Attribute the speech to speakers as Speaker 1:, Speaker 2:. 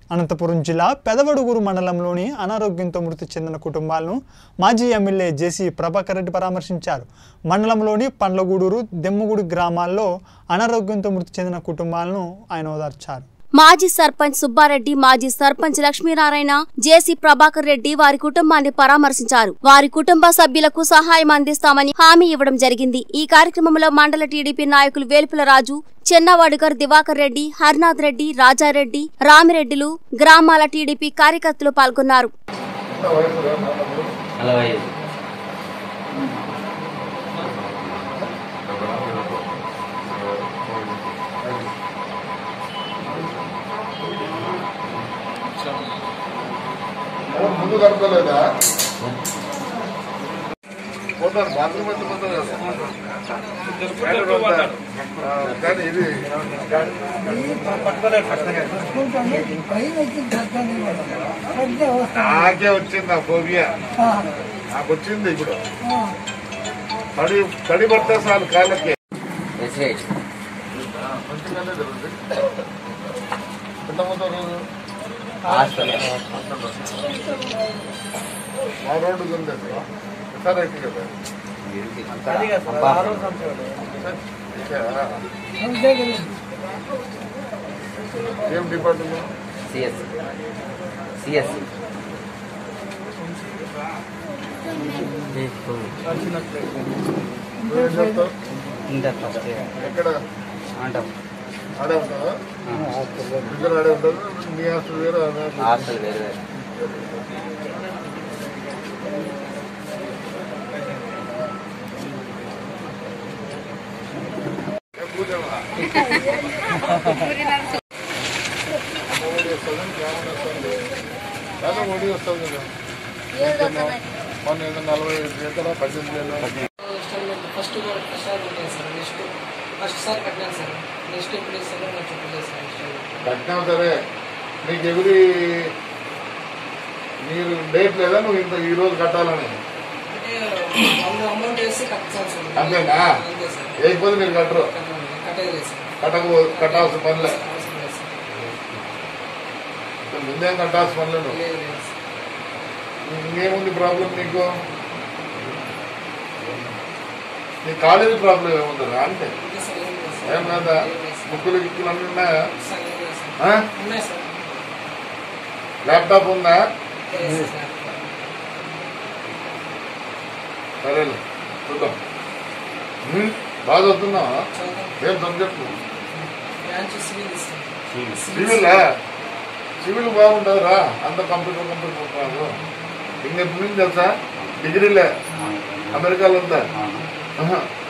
Speaker 1: అనంతపురం జిల్లా పెదవడుగురు మండలంలోని అనారోగ్యంతో మృతి చెందిన కుటుంబాలను మాజీ ఎమ్మెల్యే జేసీ ప్రభాకర్ రెడ్డి పరామర్శించారు మండలంలోని పండ్లగూడూరు దెమ్మగూడి గ్రామాల్లో అనారోగ్యంతో మృతి చెందిన కుటుంబాలను ఆయన ఓదార్చారు
Speaker 2: మాజీ సర్పంచ్ సుబ్బారెడ్డి మాజీ సర్పంచ్ లక్ష్మీనారాయణ జేసీ ప్రభాకర్ రెడ్డి వారి కుటుంబాన్ని పరామర్శించారు వారి కుటుంబ సభ్యులకు సహాయం అందిస్తామని హామీ ఇవ్వడం జరిగింది ఈ కార్యక్రమంలో మండల టీడీపీ నాయకులు వేలుపుల రాజు చెన్నవాడుగర్ దివాకర్ రెడ్డి హర్నాథ్ రెడ్డి రాజారెడ్డి రామిరెడ్డిలు గ్రామాల టీడీపీ కార్యకర్తలు పాల్గొన్నారు
Speaker 3: నలభై ఐదు
Speaker 4: ముందు కనుకోలేదా పోతారు బాత్రూమ్ అయితే పోతారు కదా బయట పోతారు. ఆ, కానీ ఇది నాకే వచ్చింది ఆ ఫోబియా నాకు వచ్చింది ఇప్పుడు తడి తడి పడితే చాలు కాళ్ళకి
Speaker 3: ఎస్ఐ
Speaker 4: మంచిగానే జరుగుతుంది ఎంత పోతారు రోజు
Speaker 3: హాస్టల్
Speaker 4: మా రోడ్డు ఉంది సార్ అయితే కదా ఏం డిపార్ట్మెంట్
Speaker 3: సిఎస్ సిఎస్
Speaker 4: నువ్వేం చెప్తావు
Speaker 3: ఇంటర్ ఫస్ట్
Speaker 4: ఎక్కడ
Speaker 3: అంటాం
Speaker 4: ఆడే ఉంటావా ఇద్దరు ఆడే ఉంటారు నీ హాస్టల్ వేరే ఆమె హాస్టల్
Speaker 3: హాస్టల్ వేరు వేరు
Speaker 4: ఏ పూజమ్మా? అమ్మ ఒడి వస్తుంది, గ్రామం వస్తుంది. చాలా ఒడి వస్తుంది కదా. మొన్న ఏదో నలభై ఐదు గంటల పద్దెనిమిది వేలు
Speaker 5: ఇన్స్టాల్మెంట్ ఫస్ట్ కూడా ఫస్ట్ సార్ ఉంటాయి సార్ నెక్స్ట్ ఫస్ట్ సార్ కట్టినాను సార్ నెక్స్ట్ ఎప్పుడు ఇస్తారో నాకు చెప్పలేదు సార్ ఇన్స్టాల్మెంట్
Speaker 4: కట్టినావు సరే నీకు ఎవరి మీరు డేట్ లేదా నువ్వు ఇంత ఈ రోజు కట్టాలని
Speaker 5: అంటే వంద అమౌంట్ వేసి కట్టాను సార్
Speaker 4: అంతేనా
Speaker 5: అంతే సార్
Speaker 4: లేకపోతే మీరు కట్టరు
Speaker 5: కట్టాను కట్టేది సార్
Speaker 4: కట్టకపో కట్టాల్సిన పనిలే
Speaker 5: అవసరం లేదు సార్
Speaker 4: ముందేం కట్టాల్సిన పనిలే నువ్వు
Speaker 5: లేదు లేదు సార్
Speaker 4: ఇంకేముంది ప్రాబ్లం నీకు నీ కాలేజీ ప్రాబ్లం ఏముంటుందా అంటే
Speaker 5: ఇంకా సార్ ఏం లేదు సార్
Speaker 4: ఏం కదా
Speaker 5: ఏం లేదు సార్.
Speaker 4: బుక్కులు గిక్కులు అన్నీ ఉన్నాయా
Speaker 5: సార్ ఏం లేదు సార్
Speaker 4: ఆ?
Speaker 5: ఉన్నాయి సార్
Speaker 4: ల్యాప్టాప్ ఉందా
Speaker 5: లేదు సార్
Speaker 4: సరేలే చూద్దాం ఉం? బాగా చదువుతున్నావా
Speaker 5: చదువుతాం
Speaker 4: ఏం సబ్జెక్టు
Speaker 5: బ్రాంచ్ సివిల్ ఇస్తాం
Speaker 4: సివిల్ సివిల్ బాగుంటుందిరా అంత కంప్యూటర్ కంప్యూటర్ పోతున్నాను ఇంకెప్పటి నుంచి తెలుసా డిగ్రీలే అమెరికాలో ఉందా ఆహా.